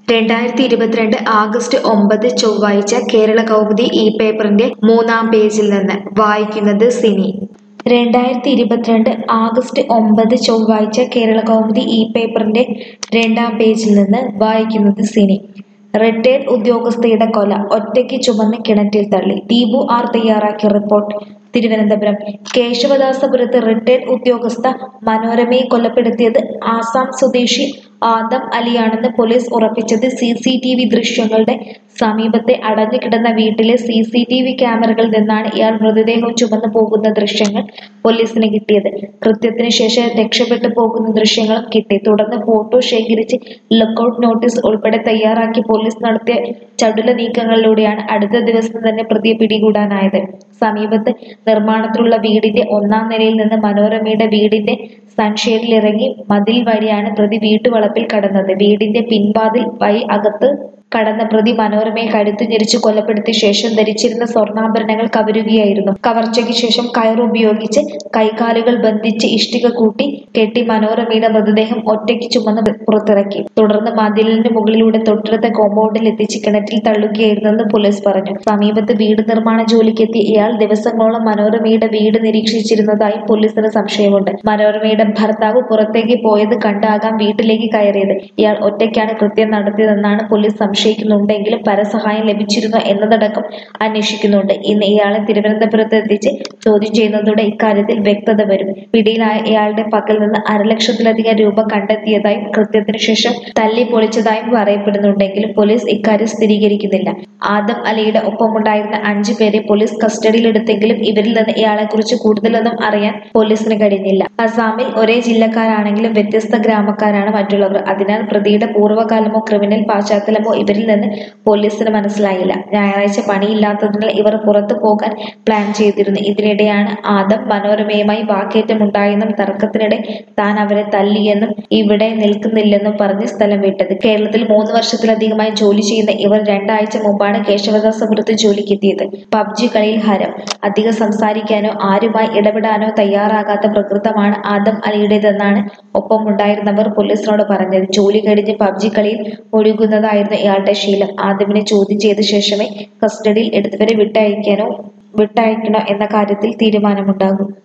രണ്ടായിരത്തി ഇരുപത്തിരണ്ട് ആഗസ്റ്റ് ഒമ്പത് ചൊവ്വാഴ്ച കേരള കൗമുദി ഈ പേപ്പറിന്റെ മൂന്നാം പേജിൽ നിന്ന് വായിക്കുന്നത് സിനി രണ്ടായിരത്തി ഇരുപത്തിരണ്ട് ആഗസ്റ്റ് ഒമ്പത് ചൊവ്വാഴ്ച കേരള കൗമുദി ഈ പേപ്പറിന്റെ രണ്ടാം പേജിൽ നിന്ന് വായിക്കുന്നത് സിനി റിട്ടയർഡ് ഉദ്യോഗസ്ഥയുടെ കൊല ഒറ്റയ്ക്ക് ചുമന്ന് കിണറ്റിൽ തള്ളി ദീപു ആർ തയ്യാറാക്കിയ റിപ്പോർട്ട് തിരുവനന്തപുരം കേശവദാസപുരത്ത് റിട്ടയർഡ് ഉദ്യോഗസ്ഥ മനോരമയെ കൊലപ്പെടുത്തിയത് ആസാം സ്വദേശി ആദം അലിയാണെന്ന് പോലീസ് ഉറപ്പിച്ചത് സി സി ടി വി ദൃശ്യങ്ങളുടെ സമീപത്തെ അടഞ്ഞുകിടന്ന വീട്ടിലെ സി സി ടി വി ക്യാമറകളിൽ നിന്നാണ് ഇയാൾ മൃതദേഹം ചുമന്നു പോകുന്ന ദൃശ്യങ്ങൾ പോലീസിന് കിട്ടിയത് കൃത്യത്തിന് ശേഷം രക്ഷപ്പെട്ടു പോകുന്ന ദൃശ്യങ്ങളും കിട്ടി തുടർന്ന് ഫോട്ടോ ശേഖരിച്ച് ലുക്കൌട്ട് നോട്ടീസ് ഉൾപ്പെടെ തയ്യാറാക്കി പോലീസ് നടത്തിയ ചടുല നീക്കങ്ങളിലൂടെയാണ് അടുത്ത ദിവസം തന്നെ പ്രതിയെ പിടികൂടാനായത് സമീപത്ത് നിർമ്മാണത്തിലുള്ള വീടിന്റെ ഒന്നാം നിലയിൽ നിന്ന് മനോരമയുടെ വീടിന്റെ സൺഷെയ്ഡിൽ ഇറങ്ങി മതിൽ വഴിയാണ് പ്രതി വീട്ടുവളപ്പിൽ കടന്നത് വീടിന്റെ പിൻവാതിൽ വഴി അകത്ത് കടന്ന പ്രതി മനോരമയെ കഴുത്തു ഞെരിച്ച് കൊലപ്പെടുത്തിയ ശേഷം ധരിച്ചിരുന്ന സ്വർണ്ണാഭരണങ്ങൾ കവരുകയായിരുന്നു കവർച്ചയ്ക്ക് ശേഷം കയറുപയോഗിച്ച് കൈകാലുകൾ ബന്ധിച്ച് ഇഷ്ടിക കൂട്ടി കെട്ടി മനോരമയുടെ മൃതദേഹം ഒറ്റയ്ക്ക് ചുമന്ന് പുറത്തിറക്കി തുടർന്ന് മതിലിന് മുകളിലൂടെ തൊട്ടടുത്ത കോമ്പൗണ്ടിൽ എത്തിച്ച് കിണറ്റിൽ തള്ളുകയായിരുന്നെന്ന് പോലീസ് പറഞ്ഞു സമീപത്ത് വീട് നിർമ്മാണ ജോലിക്കെത്തിയ ഇയാൾ ദിവസങ്ങളോളം മനോരമയുടെ വീട് നിരീക്ഷിച്ചിരുന്നതായി പോലീസിന് സംശയമുണ്ട് മനോരമയുടെ ഭർത്താവ് പുറത്തേക്ക് പോയത് കണ്ടാകാം വീട്ടിലേക്ക് കയറിയത് ഇയാൾ ഒറ്റയ്ക്കാണ് കൃത്യം നടത്തിയതെന്നാണ് പോലീസ് സംശയിക്കുന്നുണ്ടെങ്കിലും പരസഹായം ലഭിച്ചിരുന്നോ എന്നതടക്കം അന്വേഷിക്കുന്നുണ്ട് ഇന്ന് ഇയാളെ തിരുവനന്തപുരത്ത് എത്തിച്ച് ചോദ്യം ചെയ്യുന്നതോടെ ഇക്കാര്യത്തിൽ വ്യക്തത വരും പിടിയിലായ ഇയാളുടെ പക്കൽ നിന്ന് അരലക്ഷത്തിലധികം രൂപ കണ്ടെത്തിയതായും കൃത്യത്തിനു ശേഷം തല്ലി പൊളിച്ചതായും പറയപ്പെടുന്നുണ്ടെങ്കിലും പോലീസ് ഇക്കാര്യം സ്ഥിരീകരിക്കുന്നില്ല ആദം അലിയുടെ ഒപ്പമുണ്ടായിരുന്ന അഞ്ചു പേരെ പോലീസ് കസ്റ്റഡിയിലെടുത്തെങ്കിലും ഇവരിൽ നിന്ന് ഇയാളെക്കുറിച്ച് കൂടുതലൊന്നും അറിയാൻ പോലീസിന് കഴിഞ്ഞില്ല അസാമിൽ ഒരേ ജില്ലക്കാരാണെങ്കിലും വ്യത്യസ്ത ഗ്രാമക്കാരാണ് മറ്റുള്ളവർ അതിനാൽ പ്രതിയുടെ പൂർവ്വകാലമോ ക്രിമിനൽ പശ്ചാത്തലമോ ഇവരിൽ നിന്ന് പോലീസിന് മനസ്സിലായില്ല ഞായറാഴ്ച പണിയില്ലാത്തതിനാൽ ഇവർ പുറത്തു പോകാൻ പ്ലാൻ ചെയ്തിരുന്നു ഇതിനിടെയാണ് ആദം മനോരമയുമായി വാക്കേറ്റമുണ്ടായെന്നും തർക്കത്തിനിടെ താൻ അവരെ തല്ലിയെന്നും ഇവിടെ നിൽക്കുന്നില്ലെന്നും പറഞ്ഞ് സ്ഥലം വിട്ടത് കേരളത്തിൽ മൂന്ന് വർഷത്തിലധികമായി ജോലി ചെയ്യുന്ന ഇവർ രണ്ടാഴ്ച മുമ്പാണ് കേശവദാസപുരത്ത് ജോലിക്കെത്തിയത് പബ്ജി കളിയിൽ ഹരം അധികം സംസാരിക്കാനോ ആരുമായി ഇടപെടാനോ തയ്യാറാകാത്ത പ്രകൃതമാണ് ആദം അലിയുടേതെന്നാണ് ഒപ്പമുണ്ടായിരുന്നവർ പോലീസിനോട് പറഞ്ഞത് ജോലി കഴിഞ്ഞ് പബ്ജി കളിയിൽ ഒഴുകുന്നതായിരുന്നു ഇയാളുടെ ശീലം ആദമിനെ ചോദ്യം ചെയ്ത ശേഷമേ കസ്റ്റഡിയിൽ എടുത്തവരെ വിട്ടയക്കാനോ വിട്ടയക്കണോ എന്ന കാര്യത്തിൽ തീരുമാനമുണ്ടാകും